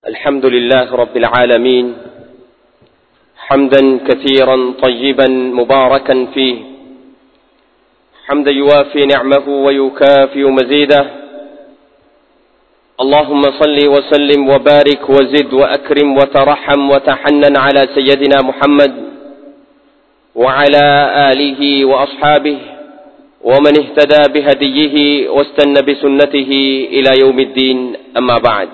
الحمد لله رب العالمين حمدا كثيرا طيبا مباركا فيه حمدا يوافي نعمه ويكافئ مزيده اللهم صل وسلم وبارك وزد واكرم وترحم وتحنن على سيدنا محمد وعلى اله واصحابه ومن اهتدى بهديه واستنى بسنته الى يوم الدين اما بعد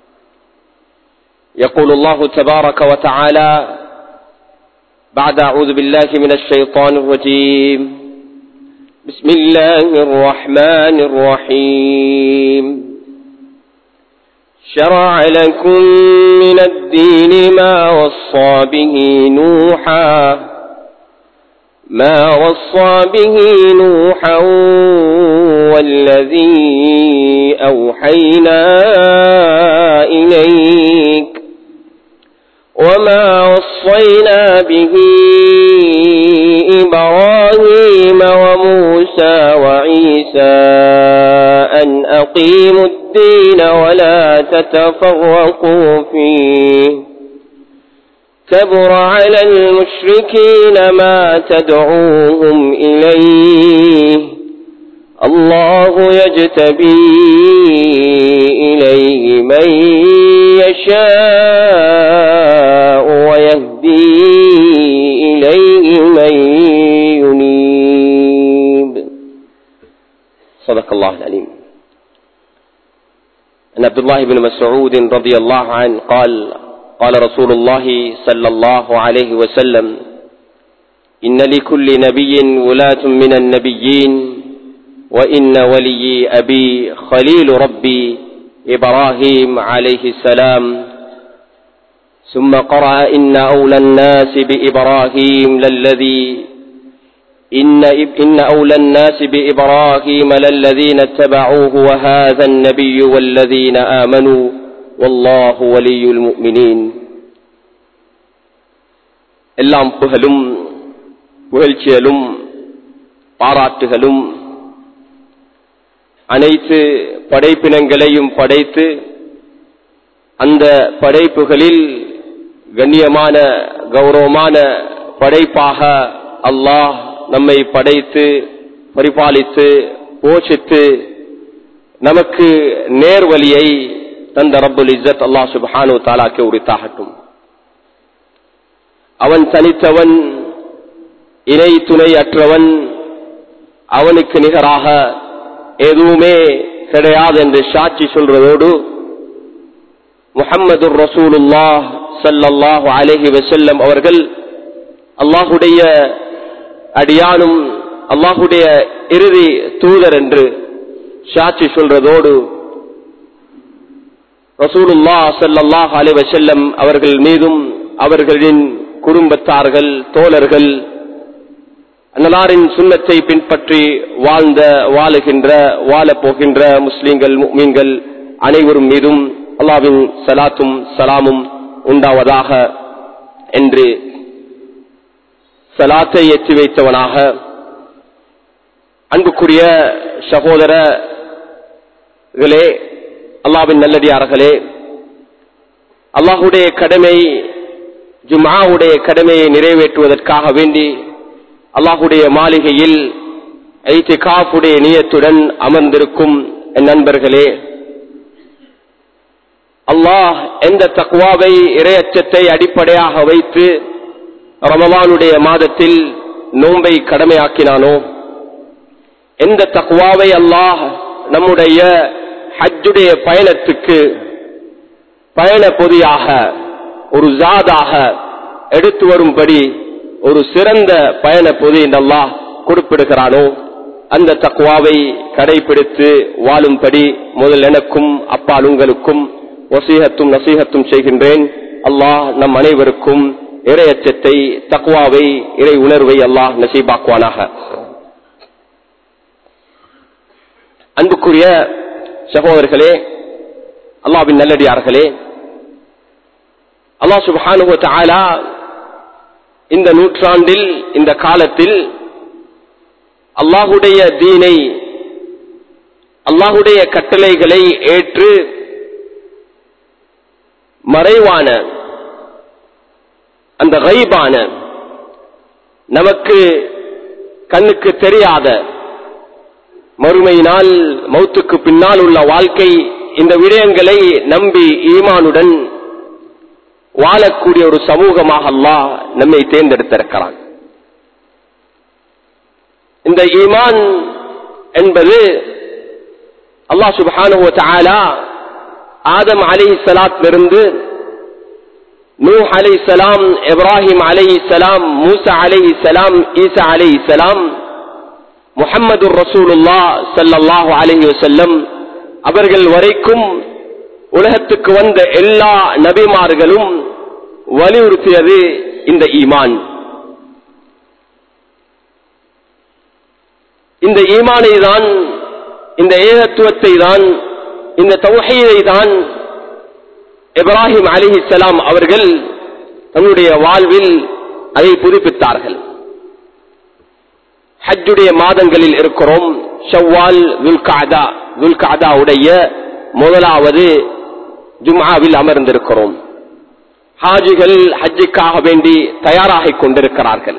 يقول الله تبارك وتعالى بعد اعوذ بالله من الشيطان الرجيم بسم الله الرحمن الرحيم شرع لكم من الدين ما وصى به نوحا ما وصى به نوحا والذي أوحينا إليك وما وصينا به إبراهيم وموسى وعيسى أن أقيموا الدين ولا تتفرقوا فيه كبر على المشركين ما تدعوهم إليه الله يجتبي إليه من يشاء ويهدي إليه من ينيب صدق الله العليم عن عبد الله بن مسعود رضي الله عنه قال قال رسول الله صلى الله عليه وسلم إن لكل نبي ولاة من النبيين وإن ولي أبي خليل ربي إبراهيم عليه السلام ثم قرأ إن أولى الناس بإبراهيم للذي إن, إن أولى الناس بإبراهيم للذين اتبعوه وهذا النبي والذين آمنوا والله ولي المؤمنين எல்லாம் புகழும் புகழ்ச்சியலும் பாராட்டுகளும் அனைத்து படைப்பினங்களையும் படைத்து அந்த படைப்புகளில் கண்ணியமான கௌரவமான படைப்பாக அல்லாஹ் நம்மை படைத்து பரிபாலித்து போஷித்து நமக்கு நேர்வழியை தந்த ரப்புல் இஸ்ஸத் அல்லாஹ் சுபஹானு தாலாக்கு உரித்தாகட்டும் அவன் தனித்தவன் இணை துணை அற்றவன் அவனுக்கு நிகராக எதுவுமே கிடையாது என்று சாட்சி சொல்றதோடு முகம்மது ரசூலுல்லாஹ் சல்லல்லாஹு அலஹி வசல்லம் அவர்கள் அல்லாஹுடைய அடியானும் அல்லாஹுடைய இறுதி தூதர் என்று சாட்சி சொல்றதோடு ரசூலுல்லா சல்லாஹ் அலி வசல்லம் அவர்கள் மீதும் அவர்களின் குடும்பத்தார்கள் தோழர்கள் அன்னலாரின் சுண்ணத்தை பின்பற்றி வாழ்ந்த வாழுகின்ற வாழப் போகின்ற முஸ்லிம்கள் மீன்கள் அனைவரும் மீதும் அல்லாவின் சலாத்தும் சலாமும் உண்டாவதாக என்று சலாத்தை எத்தி வைத்தவனாக அன்புக்குரிய சகோதரர்களே அல்லாவின் நல்லடியார்களே அல்லாஹுடைய கடமை ஜுமாவுடைய கடமையை நிறைவேற்றுவதற்காக வேண்டி அல்லாஹுடைய மாளிகையில் ஐத்திகாஃபுடைய நியத்துடன் அமர்ந்திருக்கும் என் நண்பர்களே அல்லாஹ் எந்த தக்குவாவை இரையச்சத்தை அடிப்படையாக வைத்து ரமவானுடைய மாதத்தில் நோன்பை கடமையாக்கினானோ எந்த தக்குவாவை அல்லாஹ் நம்முடைய ஹஜ்ஜுடைய பயணத்துக்கு பயண பொதியாக ஒரு ஜாதாக எடுத்து வரும்படி ஒரு சிறந்த பயண பொதி அல்லாஹ் குறிப்பிடுகிறானோ அந்த தக்குவாவை கடைபிடித்து வாழும்படி முதல் எனக்கும் அப்பால் உங்களுக்கும் வசீகத்தும் நசீகத்தும் செய்கின்றேன் அல்லாஹ் நம் அனைவருக்கும் இரையச்சத்தை தக்குவாவை இறை உணர்வை அல்லாஹ் நசீபாக்குவானாக அன்புக்குரிய சகோதரர்களே அல்லாவின் நல்லடியார்களே அல்லாஹ் சுபானுவ தாலா இந்த நூற்றாண்டில் இந்த காலத்தில் அல்லாஹுடைய தீனை அல்லாஹுடைய கட்டளைகளை ஏற்று மறைவான அந்த கைபான நமக்கு கண்ணுக்கு தெரியாத மறுமையினால் மௌத்துக்கு பின்னால் உள்ள வாழ்க்கை இந்த விடயங்களை நம்பி ஈமானுடன் வாழக்கூடிய ஒரு சமூகமாக அல்லாஹ் நம்மை தேர்ந்தெடுத்திருக்கிறான் இந்த ஈமான் என்பது அல்லாஹ் சுபஹானுவ தஆலா ஆதம் அலி சலாத்திலிருந்து நூஹ் அலை சலாம் இப்ராஹிம் அலை சலாம் மூசா அலை சலாம் ஈசா அலை சலாம் முஹம்மது ரசூலுல்லா சல்லல்லாஹு அலைஹி வஸல்லம் அவர்கள் வரைக்கும் உலகத்துக்கு வந்த எல்லா நபிமார்களும் வலியுறுத்தியது இந்த ஈமான் இந்த ஈமானை தான் இந்த ஏகத்துவத்தை தான் இந்த தௌஹீதை தான் இப்ராஹிம் அலிஹிசலாம் அவர்கள் தன்னுடைய வாழ்வில் அதை புதுப்பித்தார்கள் ஹஜ்ஜுடைய மாதங்களில் இருக்கிறோம் ஷவ்வால் துல்காதா துல்காதாவுடைய முதலாவது ஜும்ஆவில் அமர்ந்திருக்கிறோம் ஹாஜிகள் ஹஜ்ஜுக்காக வேண்டி தயாராகிக் கொண்டிருக்கிறார்கள்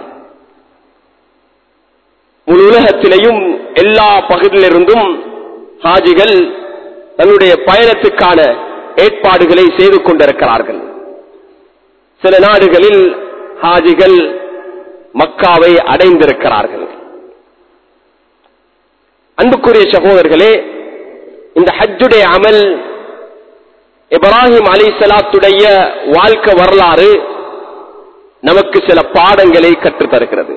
முழு உலகத்திலேயும் எல்லா பகுதியிலிருந்தும் ஹாஜிகள் தன்னுடைய பயணத்துக்கான ஏற்பாடுகளை செய்து கொண்டிருக்கிறார்கள் சில நாடுகளில் ஹாஜிகள் மக்காவை அடைந்திருக்கிறார்கள் அன்புக்குரிய சகோதரர்களே இந்த ஹஜ்ஜுடைய அமல் இப்ராஹிம் அலி சலாத்துடைய வாழ்க்கை வரலாறு நமக்கு சில பாடங்களை கற்றுத் தருகிறது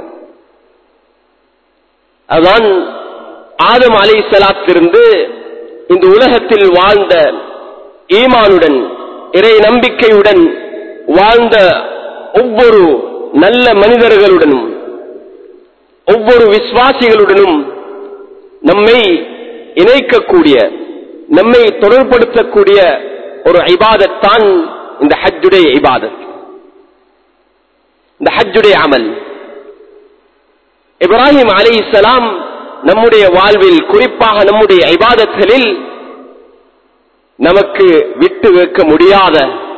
அதுதான் ஆதம் அலி சலாத்திலிருந்து இந்த உலகத்தில் வாழ்ந்த ஈமானுடன் இறை நம்பிக்கையுடன் வாழ்ந்த ஒவ்வொரு நல்ல மனிதர்களுடனும் ஒவ்வொரு விசுவாசிகளுடனும் நம்மை இணைக்கக்கூடிய நம்மை தொடர்படுத்தக்கூடிய ஒரு இபாதத்தான் இந்த ஹஜ்ஜுடைய இபாதத் இந்த ஹஜ்ஜுடைய அமல் இப்ராஹிம் அலி இஸ்லாம் நம்முடைய வாழ்வில் குறிப்பாக நம்முடைய இபாதத்களில் நமக்கு விட்டு வைக்க முடியாத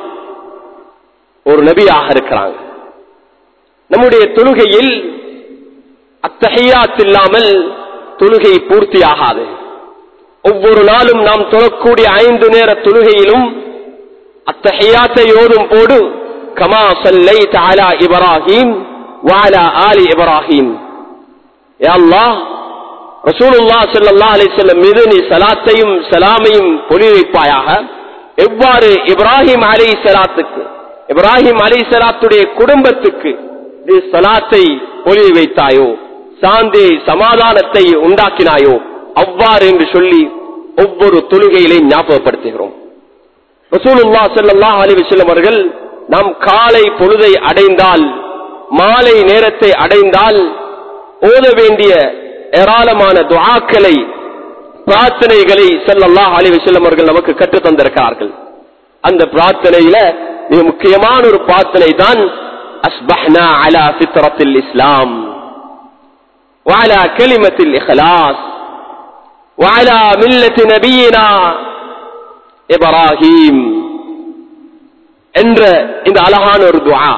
ஒரு நபியாக இருக்கிறாங்க நம்முடைய தொழுகையில் அத்தகையாத் இல்லாமல் தொழுகை பூர்த்தியாகாது ஒவ்வொரு நாளும் நாம் தொழக்கூடிய ஐந்து நேர தொழுகையிலும் அத்தகையாத்தை ஓதும் போடு கமா சல்லை தாலா இப்ராஹிம் வாலா ஆலி இப்ராஹிம் அல்லாஹ் ரசூலுல்லா சல்லா அலிசல்லம் மீது நீ சலாத்தையும் சலாமையும் பொலி வைப்பாயாக எவ்வாறு இப்ராஹிம் அலி சலாத்துக்கு இப்ராஹிம் அலி சலாத்துடைய குடும்பத்துக்கு நீ சலாத்தை பொலி வைத்தாயோ சாந்தி சமாதானத்தை உண்டாக்கினாயோ அவ்வாறு என்று சொல்லி ஒவ்வொரு தொழுகையிலையும் ஞாபகப்படுத்துகிறோம் ரசூலுல்லா சல்லா அலி வசல்லம் அவர்கள் நாம் காலை பொழுதை அடைந்தால் மாலை நேரத்தை அடைந்தால் ஓத வேண்டிய ஏராளமான துவாக்களை பிரார்த்தனைகளை செல்லல்லாஹ் அலி வசல்லம் அவர்கள் நமக்கு கற்றுத் தந்திருக்கிறார்கள் அந்த பிரார்த்தனையில மிக முக்கியமான ஒரு பிரார்த்தனை தான் அஸ்பஹ்னா அலா ஃபித்ரத்தில் இஸ்லாம் وعلى كلمة الإخلاص وعلى ملة نبينا إبراهيم என்ற இந்த அழகான ஒரு துஆ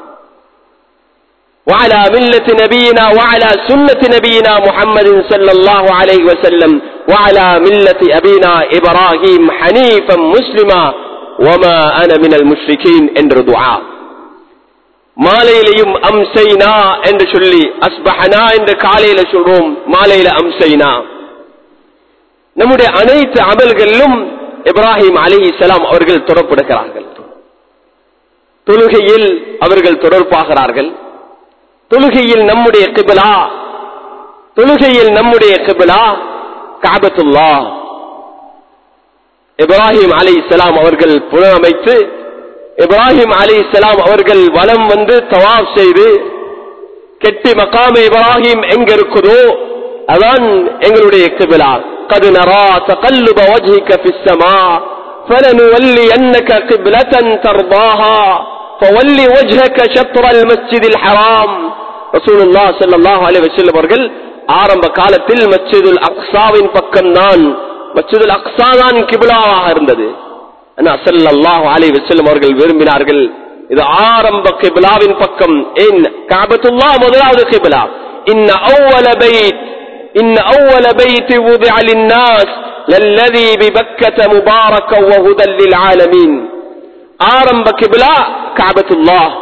وعلى ملة نبينا وعلى سنة نبينا محمد صلى الله عليه وسلم وعلى ملة أبينا إبراهيم حنيفا مسلما وما أنا من المشركين என்ற துஆ மாலையிலையும் அம்சைனா என்று சொல்லி அஸ்பஹனா என்று காலையில சொல்றோம் மாலையில அம்சைனா நம்முடைய அனைத்து அமல்களிலும் இப்ராஹிம் அலி இஸ்லாம் அவர்கள் தொடர்படுகிறார்கள் தொழுகையில் அவர்கள் தொடர்பாகிறார்கள் தொழுகையில் நம்முடைய கிபிலா தொழுகையில் நம்முடைய கிபிலா காபத்துல்லா இப்ராஹிம் அலி இஸ்லாம் அவர்கள் புனரமைத்து இப்ராஹிம் அலி இஸ்லாம் அவர்கள் வலம் வந்து தவாப் செய்து கெட்டி மக்காம இப்ராஹிம் எங்க இருக்குதோ அதான் எங்களுடைய கிபிலா قد نرى تقلب وجهك في السماء فلنولينك قبلة ترضاها فول وجهك شطر المسجد الحرام رسول الله صلى الله عليه وسلم அவர்கள் ஆரம்ப காலத்தில் மஸ்ஜிதுல் அக்ஸாவின் பக்கம் தான் மஸ்ஜிதுல் அக்ஸா தான் கிபிலாவாக இருந்தது ஸல்லல்லாஹு அலைஹி வஸல்லம் அவர்கள் விரும்பினார்கள் இது ஆரம்ப கிபிலாவின் பக்கம் ஏன் காபத்துல்லாஹ் முதலாவது கிபிலா இன்ன அவ்வல பைத் இன்ன அவ்வல பைத் وضع للناس للذي ببكة مباركا وهدى للعالمين ஆரம்ப கிபிலா காபத்துல்லாஹ்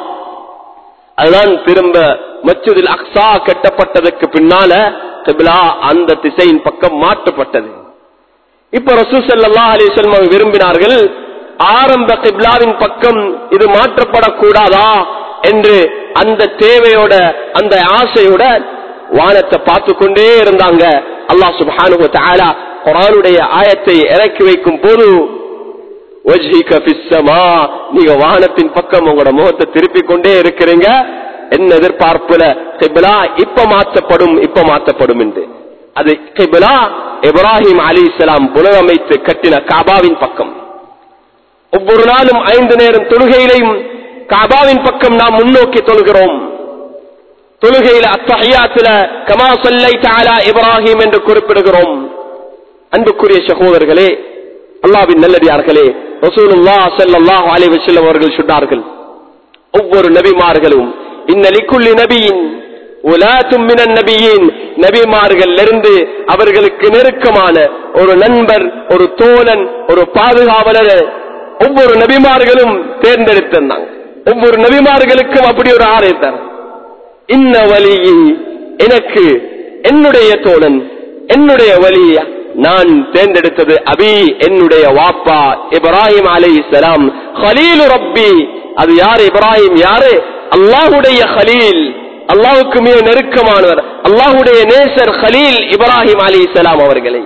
அதுதான் திரும்ப மஸ்ஜிதுல் அக்ஸா கட்டப்பட்டதற்கு பின்னால கிபிலா அந்த திசையின் பக்கம் மாற்றப்பட்டது இப்ப ரசூ ஸல்லல்லாஹு அலைஹி வஸல்லம் அவர்கள் விரும்பினார்கள் ஆரம்ப கிப்லாவின் பக்கம் இது மாற்றப்படக்கூடாதா என்று அந்த தேவையோட அந்த ஆசையோட வானத்தை பார்த்து கொண்டே இருந்தாங்க அல்லாஹ் சுப்ஹானஹு வ தஆலா குர்ஆனுடைய ஆயத்தை இறக்கி வைக்கும் போது வஜ்ஹிக ஃபிஸ் ஸமா நீங்க வானத்தின் பக்கம் உங்களோட முகத்தை திருப்பி கொண்டே இருக்கிறீங்க என்ன எதிர்பார்ப்புல கிப்லா இப்ப மாற்றப்படும் இப்ப மாற்றப்படும் என்று அது கிப்லா இப்ராஹிம் அலிஸ்லாம் புனரமைத்து கட்டின காபாவின் பக்கம் ஒவ்வொரு நாளும் ஐந்து நேரம் தொழுகையிலையும் காபாவின் பக்கம் நாம் முன்னோக்கி தொழுகிறோம் தொழுகையில அத்தஹியாத்துல கமா சொல்லை தாலா இப்ராஹிம் என்று குறிப்பிடுகிறோம் அன்புக்குரிய சகோதரர்களே அல்லாவின் நல்லடியார்களே ரசூலுல்லா ஸல்லல்லாஹு அலைஹி வஸல்லம் அவர்கள் சொன்னார்கள் ஒவ்வொரு நபிமார்களும் இன்ன லிக்குல்லி நபியின் உலாத்தும் மினன் நபியின் நபிமார்கள் இருந்து அவர்களுக்கு நெருக்கமான ஒரு நண்பர் ஒரு தோழன் ஒரு பாதுகாவலர் ஒவ்வொரு நபிமார்களும் தேர்ந்தெடுத்திருந்தாங்க ஒவ்வொரு நபிமார்களுக்கும் அப்படி ஒரு ஆரைத்தார் இன்ன வழியை எனக்கு என்னுடைய தோழன் என்னுடைய வழிய நான் தேர்ந்தெடுத்தது அபி என்னுடைய வாப்பா இப்ராஹிம் அலை சலாம் ஹலீலு ரப்பி அது யார் இப்ராஹிம் யாரு அல்லாஹுடைய ஹலீல் அல்லாஹுக்கு மிக நெருக்கமானவர் அல்லாஹுடைய நேசர் ஹலீல் இப்ராஹிம் அலி சலாம் அவர்களை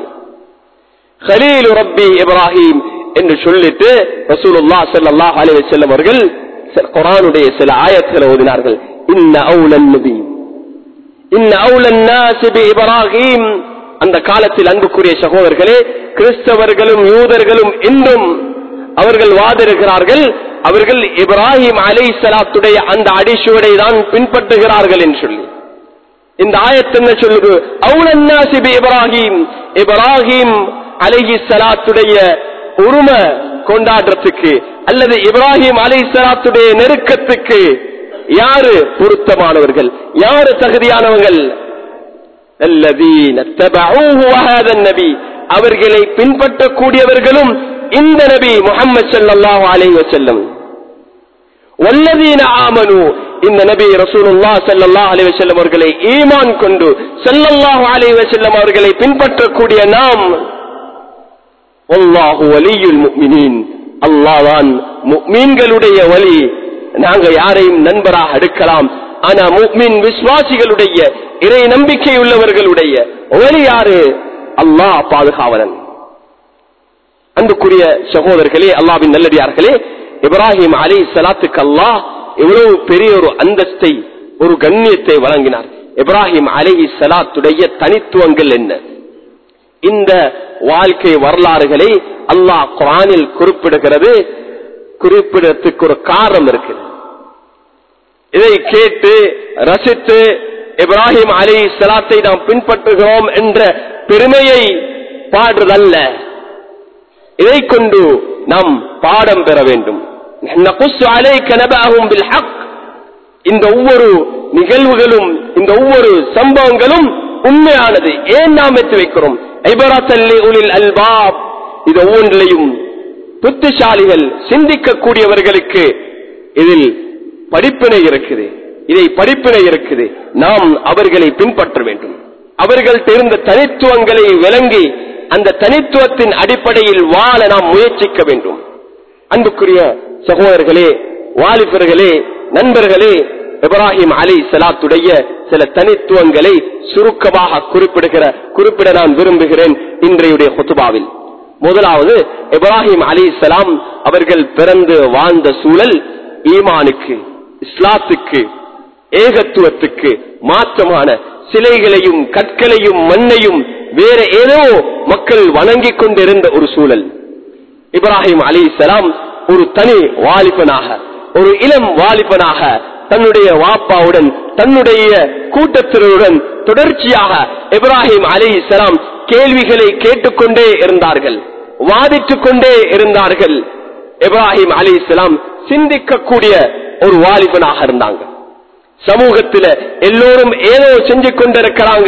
ஹலீல் ரப்பி இப்ராஹிம் என்று சொல்லிட்டு ரசூலுல்லா ஸல்லல்லாஹு அலைஹி வஸல்லம் அவர்கள் குர்ஆனுடைய சில ஆயத்துகளை ஓதினார்கள் இன்ன அவுலன் நபி இன்ன அவுலன் நாஸ் பி இப்ராஹிம் அந்த காலத்தில் அன்புக்குரிய சகோதரர்களே கிறிஸ்தவர்களும் யூதர்களும் இன்றும் அவர்கள் வாதிடுகிறார்கள் அவர்கள் இப்ராஹிம் அலை சலாத்துடைய அந்த அடிச்சுவடை தான் பின்பற்றுகிறார்கள் என்று சொல்லி இந்த ஆயத்து என்ன சொல்லுது அவுலன்னாசிபி இப்ராஹிம் இப்ராஹிம் அலைஹி சலாத்துடைய உரிமை கொண்டாடுறதுக்கு அல்லது இப்ராஹிம் அலை சலாத்துடைய நெருக்கத்துக்கு யாரு பொருத்தமானவர்கள் யாரு தகுதியானவர்கள் நபி அவர்களை பின்பற்றக்கூடியவர்களும் இந்த நபி முகமது சல்லாஹூ அலை வசல்லம் வல்லதீன ஆமனு இந்த நபி ரசூலுல்லா ஸல்லல்லாஹு அலைஹி வஸல்லம் அவர்களை ஈமான் கொண்டு ஸல்லல்லாஹு அலைஹி வஸல்லம் அவர்களை பின்பற்றக்கூடிய நாம் வல்லாஹு வலியுல் முஃமினீன் அல்லாஹ் தான் முஃமின்களுடைய வலி நாங்க யாரையும் நண்பராக எடுக்கலாம் ஆனா முஃமின் விசுவாசிகளுடைய இறை நம்பிக்கை உள்ளவர்களுடைய வலி யாரு அல்லாஹ் பாதுகாவலன் அன்புக்குரிய சகோதரர்களே அல்லாவின் நல்லடியார்களே இப்ராஹிம் அலி சலாத்துக்கு அல்லாஹ் எவ்வளவு பெரிய ஒரு அந்தஸ்தை ஒரு கண்ணியத்தை வழங்கினார் இப்ராஹிம் அலி சலாத்துடைய தனித்துவங்கள் என்ன இந்த வாழ்க்கை வரலாறுகளை அல்லாஹ் குரானில் குறிப்பிடுகிறது குறிப்பிடத்துக்கு ஒரு காரணம் இருக்குது இதை கேட்டு ரசித்து இப்ராஹிம் அலி சலாத்தை நாம் பின்பற்றுகிறோம் என்ற பெருமையை பாடுறதல்ல இதை கொண்டு நாம் பாடம் பெற வேண்டும் இந்த ஒவ்வொரு நிகழ்வுகளும் இந்த ஒவ்வொரு சம்பவங்களும் உண்மையானது ஏன் நாம் எத்து வைக்கிறோம் ஐபராத்தல்லி உலில் அல்பாப் இது ஒவ்வொன்றிலையும் புத்திசாலிகள் சிந்திக்கக்கூடியவர்களுக்கு இதில் படிப்பினை இருக்குது இதை படிப்பினை இருக்குது நாம் அவர்களை பின்பற்ற வேண்டும் அவர்கள் இருந்த தனித்துவங்களை விளங்கி அந்த தனித்துவத்தின் அடிப்படையில் வாழ நாம் முயற்சிக்க வேண்டும் அன்புக்குரிய சகோதரர்களே வாலிபர்களே நண்பர்களே இப்ராஹிம் அலி சலாத்துடைய சில தனித்துவங்களை சுருக்கமாக குறிப்பிடுகிற குறிப்பிட நான் விரும்புகிறேன் இன்றையுடைய குத்துபாவில் முதலாவது இப்ராஹிம் அலி சலாம் அவர்கள் பிறந்து வாழ்ந்த சூழல் ஈமானுக்கு இஸ்லாத்துக்கு ஏகத்துவத்துக்கு மாற்றமான சிலைகளையும் கற்களையும் மண்ணையும் வேற ஏதோ மக்கள் வணங்கிக் கொண்டிருந்த ஒரு சூழல் இப்ராஹிம் அலி சலாம் ஒரு தனி வாலிபனாக ஒரு இளம் வாலிபனாக தன்னுடைய வாப்பாவுடன் தன்னுடைய கூட்டத்தினருடன் தொடர்ச்சியாக இப்ராஹிம் அலி சலாம் கேள்விகளை கேட்டுக்கொண்டே இருந்தார்கள் வாதிட்டுக் கொண்டே இருந்தார்கள் இப்ராஹிம் அலி இஸ்லாம் சிந்திக்கக்கூடிய ஒரு வாலிபனாக இருந்தாங்க சமூகத்துல எல்லோரும் ஏதோ செஞ்சு கொண்டிருக்கிறாங்க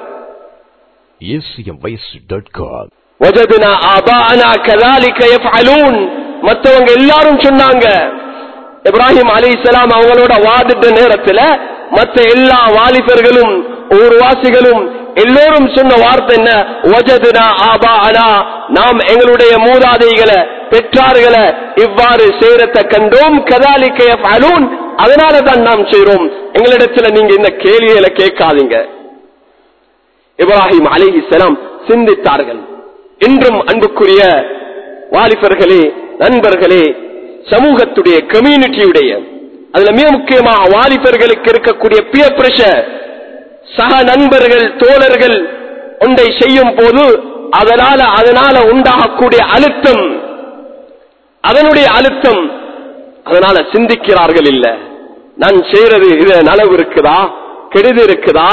acmvoice.com வஜதுனா ஆபானா கதாலிக யஃபஅலூன் மத்தவங்க எல்லாரும் சொன்னாங்க இப்ராஹிம் அலைஹிஸ்ஸலாம் அவங்களோட வாதிட்ட நேரத்துல மத்த எல்லா வாலிபர்களும் ஊர்வாசிகளும் எல்லோரும் சொன்ன வார்த்தை என்ன வஜதுனா ஆபானா நாம் எங்களுடைய மூதாதைகளை பெற்றார்களை இவ்வாறு செய்யறத கண்டோம் கதாலிக்க யஃபஅலூன் அதனால தான் நாம் செய்றோம் எங்களிடத்துல நீங்க இந்த கேள்விகளை கேட்காதீங்க இப்ராஹிம் அலிஹிசலாம் சிந்தித்தார்கள் இன்றும் அன்புக்குரிய வாலிபர்களே நண்பர்களே சமூகத்துடைய கம்யூனிட்டியுடைய அதுல மிக முக்கியமாக வாலிபர்களுக்கு இருக்கக்கூடிய பிய பிரஷர் சக நண்பர்கள் தோழர்கள் ஒன்றை செய்யும் போது அதனால அதனால உண்டாகக்கூடிய அழுத்தம் அதனுடைய அழுத்தம் அதனால சிந்திக்கிறார்கள் இல்ல நான் செய்யறது இது நனவு இருக்குதா கெடுது இருக்குதா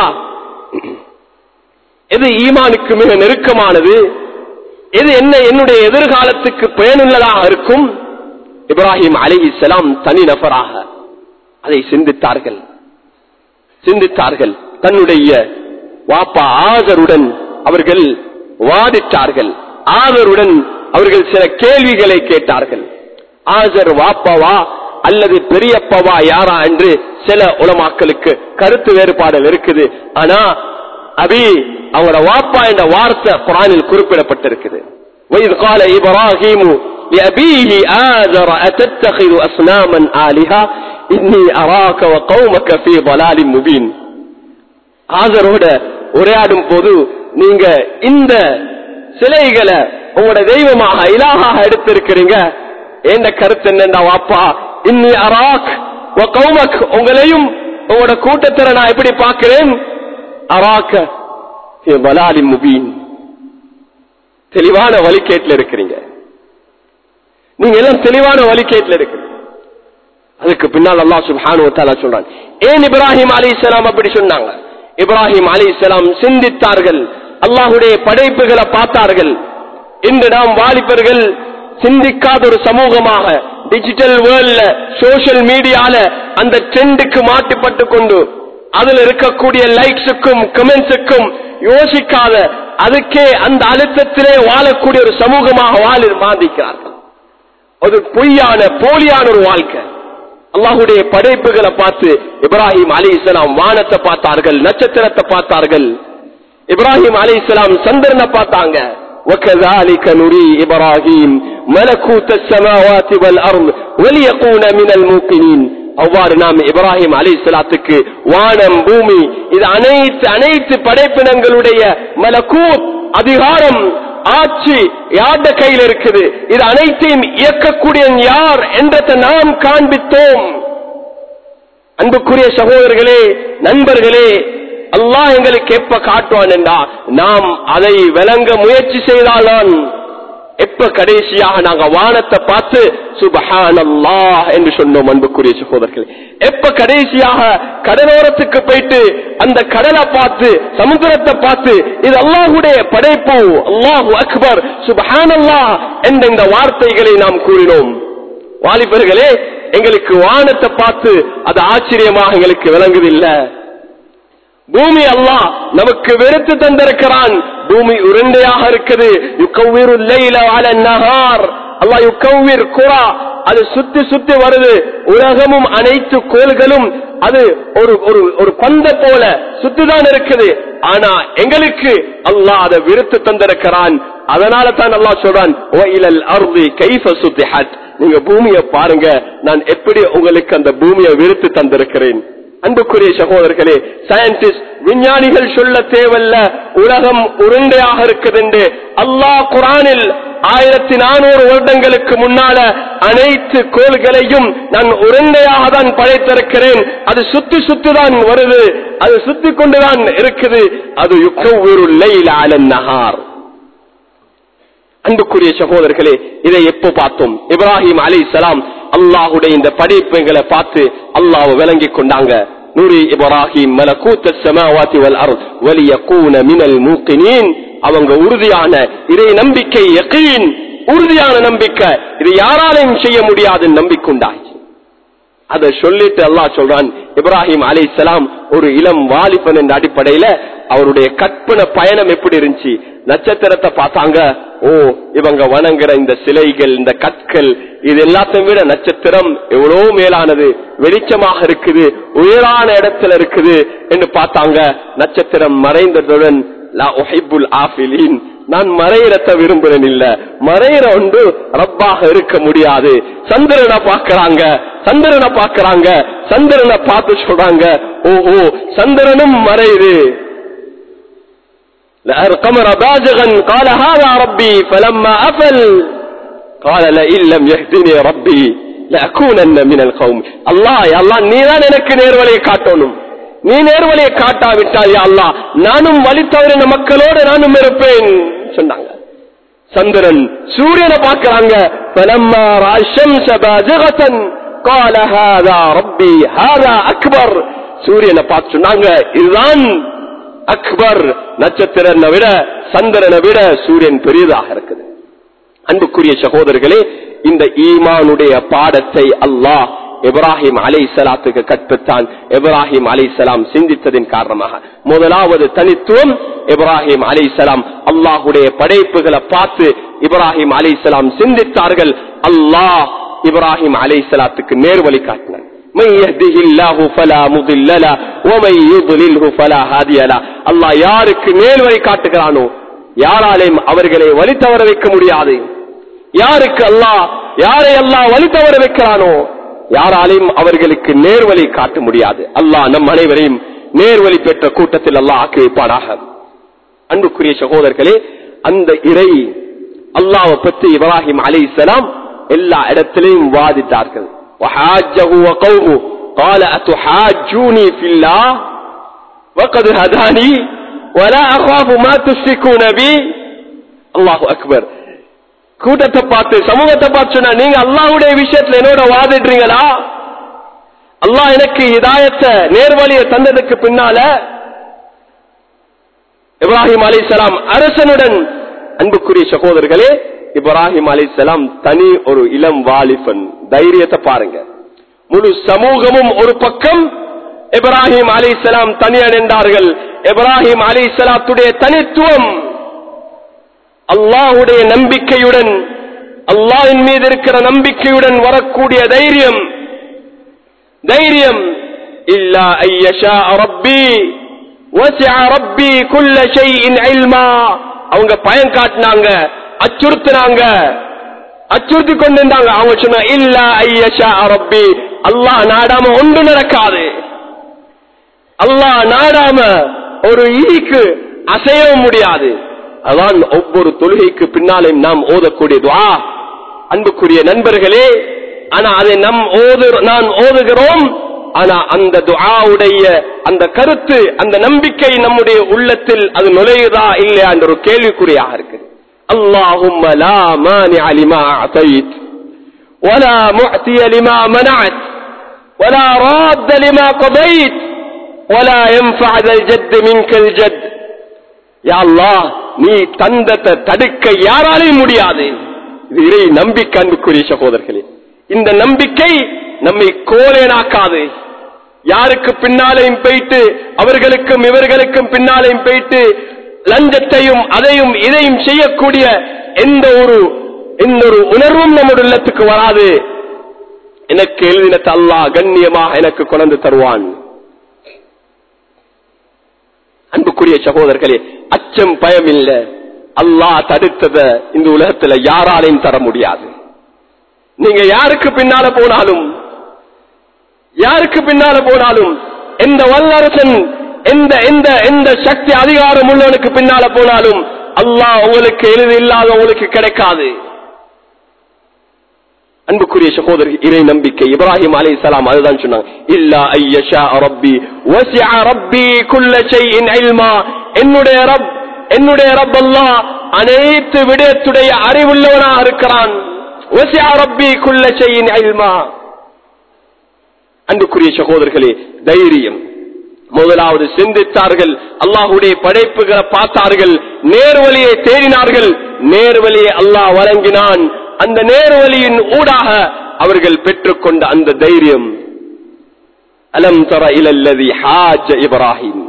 எது ஈமானுக்கு மிக நெருக்கமானது எது என்ன என்னுடைய எதிர்காலத்துக்கு பயனுள்ளதாக இருக்கும் இப்ராஹிம் அலி இஸ்லாம் தனி நபராக அதை சிந்தித்தார்கள் சிந்தித்தார்கள் தன்னுடைய வாப்பா ஆதருடன் அவர்கள் வாதிட்டார்கள் ஆதருடன் அவர்கள் சில கேள்விகளை கேட்டார்கள் ஆஜர் வாப்பாவா அல்லது பெரியப்பவா யாரா என்று சில உலமாக்களுக்கு கருத்து வேறுபாடு இருக்குது ஆனா அபி அவங்களோட வாப்பா என்ற வார்த்தை குரானில் குறிப்பிடப்பட்டிருக்குது وإذ قال إبراهيم لأبيه آذر أتتخذ أصناما آلهة إني أراك وقومك في ضلال مبين ஆதரோட உரையாடும் போது நீங்க இந்த சிலைகளை உங்களோட தெய்வமாக இலாகாக எடுத்திருக்கிறீங்க எந்த கருத்து என்னண்டா வாப்பா இன்னி அராக் வ கௌமக் உங்களையும் உங்களோட கூட்டத்தில நான் எப்படி பார்க்கிறேன் அராக்க ஃபி ضلال முபீன் தெளிவான வழிகேட்டில் இருக்கிறீங்க நீங்க எல்லாம் தெளிவான வழிகேட்டில் இருக்கிறீங்க அதுக்கு பின்னால் அல்லாஹ் சுப்ஹானு வ தஆலா சொல்றான் ஏன் இப்ராஹிம் அலைஹிஸ்ஸலாம் அப்படி சொன்னாங்க இப்ராஹிம் அலைஹிஸ்ஸலாம் சிந்தித்தார்கள் அல்லாஹ்வுடைய படைப்புகளை பார்த்தார்கள் இன்று நாம் வாலிபர்கள் சிந்திக்காத ஒரு சமூகமாக டிஜிட்டல் வேர்ல்ட்ல சோசியல் மீடியால அந்த ட்ரெண்டுக்கு மாட்டுப்பட்டு கொண்டு அதுல இருக்கக்கூடிய லைக்ஸுக்கும் கமெண்ட்ஸுக்கும் யோசிக்காத அதுக்கே அந்த அழுத்தத்திலே வாழக்கூடிய ஒரு சமூகமாக வாழ பாதிக்கிறார்கள் ஒரு பொய்யான போலியான ஒரு வாழ்க்கை அல்லாஹுடைய படைப்புகளை பார்த்து இப்ராஹிம் அலி இஸ்லாம் வானத்தை பார்த்தார்கள் நட்சத்திரத்தை பார்த்தார்கள் இப்ராஹிம் அலி இஸ்லாம் சந்திரனை பார்த்தாங்க وكذلك نري إبراهيم ملكوت السماوات والأرض وليكون من الموقنين அவ்வாறு நாம் இப்ராஹிம் அலி இஸ்லாத்துக்கு வானம் பூமி இது அனைத்து அனைத்து படைப்பினங்களுடைய மலக்கூத் அதிகாரம் ஆட்சி யார்ட கையில் இருக்குது இது அனைத்தையும் இயக்கக்கூடிய யார் என்றதை நாம் காண்பித்தோம் அன்புக்குரிய சகோதரர்களே நண்பர்களே அல்லாஹ் எங்களுக்கு எப்ப காட்டுவான் என்றா நாம் அதை விளங்க முயற்சி செய்தால்தான் எப்ப கடைசியாக நாங்க வானத்தை பார்த்து சுபஹானல்லாஹ் என்று சொன்னோம் அன்புக்குரிய சகோதரர்களே எப்ப கடைசியாக கடலோரத்துக்கு போயிட்டு அந்த கடலை பார்த்து சமுத்திரத்தை பார்த்து இது அல்லாஹுடைய படைப்பு அல்லாஹு அக்பர் சுபஹானல்லாஹ் என்ற இந்த வார்த்தைகளை நாம் கூறினோம் வாலிபர்களே எங்களுக்கு வானத்தை பார்த்து அது ஆச்சரியமாக எங்களுக்கு விளங்குதில்லை பூமி அல்லாஹ் நமக்கு வெறுத்து தந்திருக்கிறான் பூமி உருண்டையாக இருக்குது யுக்கவ்விரு லைல அல நஹார் அல்லாஹ் யுக்கவ்விர் குரா அது சுத்தி சுத்தி வருது உலகமும் அனைத்து கோள்களும் அது ஒரு ஒரு ஒரு பந்த போல சுத்திதான் இருக்குது ஆனா எங்களுக்கு அல்லாஹ் அதை விருத்து தந்திருக்கிறான் அதனால தான் அல்லாஹ் சொல்றான் "வஇலல் அர்தி கைஃப சுத்திஹத்." நீங்க பூமியை பாருங்க நான் எப்படி உங்களுக்கு அந்த பூமியை விருத்து தந்திருக்கிறேன் அன்புக்குரிய சகோதரர்களே சயின்டிஸ்ட் விஞ்ஞானிகள் சொல்ல தேவல்ல உலகம் உருண்டையாக இருக்குது என்று அல்லாஹ் குரானில் ஆயிரத்தி நானூறு வருடங்களுக்கு முன்னால அனைத்து கோள்களையும் நான் உருண்டையாக தான் படைத்திருக்கிறேன் அது சுத்தி சுத்தி தான் வருது அது சுத்தி கொண்டுதான் இருக்குது அது யுக்கவுருள்ளை நகார் அன்புக்குரிய சகோதரர்களே இதை எப்போ பார்த்தோம் இப்ராஹிம் அலி சலாம் அல்லாஹுடைய இந்த படைப்புகளை பார்த்து அல்லாஹ் விளங்கி கொண்டாங்க நூரி இப்ராஹிம் மலக்கூத்த சமாவாத்தி வல் அருள் வலிய கூன மினல் மூக்கினீன் அவங்க உறுதியான இறை நம்பிக்கை யகீன் உறுதியான நம்பிக்கை இது யாராலையும் செய்ய முடியாத நம்பிக்கை உண்டாச்சு அதை சொல்லிட்டு அல்லாஹ் சொல்றான் இப்ராஹிம் அலைஹிஸ்ஸலாம் ஒரு இளம் வாலிபன் என்ற அடிப்படையில அவருடைய கற்பனை பயணம் எப்படி இருந்துச்சு நட்சத்திரத்தை பார்த்தாங்க ஓ இவங்க வணங்குற இந்த சிலைகள் இந்த கற்கள் இது எல்லாத்தையும் விட நட்சத்திரம் எவ்வளவு மேலானது வெளிச்சமாக இருக்குது உயரான இடத்துல இருக்குது என்று பார்த்தாங்க நட்சத்திரம் மறைந்ததுடன் லா உஹிப்புல் ஆஃபிலீன் நான் மறையிறத்த விரும்புறேன் இல்ல மறையிற ஒன்று ரப்பாக இருக்க முடியாது சந்திரனை பார்க்கறாங்க சந்திரனை பார்க்கறாங்க சந்திரனை பார்த்து சொல்றாங்க ஓஹோ சந்திரனும் மறையுது لأى القمر بازغا قال هذا ربي فلما أفل قال لئن لم يهدني ربي لأكونن من القوم الله يا الله நீதான் எனக்கு நேர்வழியை காட்டணும் நீ நேர்வழியை காட்டாவிட்டால் யா அல்லாஹ் நானும் வழி தவறின மக்களோடு நானும் இருப்பேன் சொன்னாங்க சந்திரன் சூரியனை பார்க்கறாங்க فلما رأى الشمس بازغة قال هذا ربي هذا أكبر சூரியனை பார்த்து சொன்னாங்க இதுதான் அக்பர் நட்சத்திரனை விட சந்திரனை விட சூரியன் பெரியதாக இருக்குது அன்புக்குரிய சகோதரர்களே இந்த ஈமானுடைய பாடத்தை அல்லாஹ் இப்ராஹிம் அலை சலாத்துக்கு கற்பித்தான் இப்ராஹிம் அலை சலாம் சிந்தித்ததின் காரணமாக முதலாவது தனித்துவம் இப்ராஹிம் அலை சலாம் அல்லாஹுடைய படைப்புகளை பார்த்து இப்ராஹிம் அலை சலாம் சிந்தித்தார்கள் அல்லாஹ் இப்ராஹிம் அலை சலாத்துக்கு நேர்வழி காட்டினார் من يهده الله فلا مضل له ومن يضلله فلا هادي له அல்லாஹ் யாருக்கு நேர்வழி காட்டுகிறானோ யாராலையும் அவர்களை வழி தவற வைக்க முடியாது யாருக்கு அல்லாஹ் யாரை அல்லாஹ் வழி தவற வைக்கிறானோ யாராலையும் அவர்களுக்கு நேர்வழி காட்ட முடியாது அல்லாஹ் நம் அனைவரையும் நேர்வழி பெற்ற கூட்டத்தில் அல்லாஹ் ஆக்கி வைப்பானாக அன்புக்குரிய சகோதரர்களே அந்த இறை அல்லாவை பற்றி இப்ராஹிம் அலி இஸ்லாம் எல்லா இடத்திலையும் வாதித்தார்கள் وحاجه وقومه قال أتحاجوني في الله وقد هداني ولا أخاف ما تشركون بي الله أكبر கூட்டத்தை பார்த்து சமூகத்தை பார்த்து சொன்னா நீங்க அல்லாஹ்வுடைய விஷயத்துல என்னோட வாதிடுறீங்களா அல்லாஹ் எனக்கு இதாயத்தை நேர்வழியை தந்ததுக்கு பின்னால இப்ராஹிம் அலிசலாம் அரசனுடன் அன்புக்குரிய சகோதரர்களே இப்ராஹிம் அலிசலாம் தனி ஒரு இளம் வாலிபன் தைரியத்தை பாருங்க முழு சமூகமும் ஒரு பக்கம் இப்ராஹிம் அலிசலாம் தனி அடைந்தார்கள் இப்ராஹிம் அலிசலாத்துடைய தனித்துவம் அல்லாஹுடைய நம்பிக்கையுடன் அல்லாஹின் மீது இருக்கிற நம்பிக்கையுடன் வரக்கூடிய தைரியம் தைரியம் இல்லா ஐயஷா ரப்பி வசிஅ ரப்பி குல்ல ஷைஇன் இல்மா அவங்க பயம் காட்டினாங்க அச்சுறுத்தினாங்க அச்சுறுத்தி கொண்டிருந்தாங்க அவங்க சொன்ன இல்லா ஐயஷா ரப்பி அல்லாஹ் நாடாம ஒன்று நடக்காது அல்லாஹ் நாடாம ஒரு ஈக்கு அசையவும் முடியாது அதான் ஒவ்வொரு தொழுகைக்கு பின்னாலையும் நாம் ஓதக்கூடிய துவா அன்புக்குரிய நண்பர்களே ஆனா அதை நம் ஓது நான் ஓதுகிறோம் ஆனா அந்த துஆவுடைய அந்த கருத்து அந்த நம்பிக்கை நம்முடைய உள்ளத்தில் அது நுழையுதா இல்லையா என்ற ஒரு கேள்விக்குறியாக இருக்கு اللهم لا مانع لما أعطيت ولا معطي لما منعت ولا راد لما قضيت ولا ينفع ذا الجد منك الجد யா அல்லாஹ் நீ தந்தத்தை தடுக்க யாராலையும் முடியாது இது இறை நம்பிக்கை அன்புக்குரிய சகோதரர்களே இந்த நம்பிக்கை நம்மை கோலேனாக்காது யாருக்கு பின்னாலையும் போயிட்டு அவர்களுக்கும் இவர்களுக்கும் பின்னாலையும் போயிட்டு லஞ்சத்தையும் அதையும் இதையும் செய்யக்கூடிய எந்த ஒரு எந்த ஒரு உணர்வும் நம்முடைய உள்ளத்துக்கு வராது எனக்கு எழுதினத்தை அல்லாஹ் கண்ணியமாக எனக்கு கொண்டு தருவான் அன்புக்குரிய சகோதரர்களே அச்சம் பயம் இல்ல அல்லாஹ் தடுத்தத இந்த உலகத்துல யாராலையும் தர முடியாது நீங்க யாருக்கு பின்னால போனாலும் யாருக்கு பின்னால போனாலும் எந்த வல்லரசன் எந்த எந்த எந்த சக்தி அதிகாரம் உள்ளவனுக்கு பின்னால போனாலும் அல்லாஹ் உங்களுக்கு எழுதி இல்லாத உங்களுக்கு கிடைக்காது அன்புக்குரிய சகோதரி இறை நம்பிக்கை இப்ராஹிம் அலை சலாம் அதுதான் சொன்னாங்க இல்லா ஐயஷா ரப்பி வசிஅ ரப்பி குல்ல ஷைஇன் இல்மா என்னுடைய ரப் என்னுடைய ரப் அல்லாஹ் அனைத்து விடயத்துடைய அறிவுள்ளவனா இருக்கிறான் வசிஅ ரப்பி குல்ல ஷைஇன் இல்மா அன்புக்குரிய சகோதரர்களே தைரியம் முதலாவது சிந்தித்தார்கள் அல்லாஹுடைய படைப்புகளை பார்த்தார்கள் நேர்வழியை தேடினார்கள் நேர்வழியை அல்லாஹ் வழங்கினான் அந்த நேர்வழியின் ஊடாக அவர்கள் பெற்றுக்கொண்ட அந்த தைரியம் அலம் தர இலல்லதி ஹாஜ இப்ராஹிம்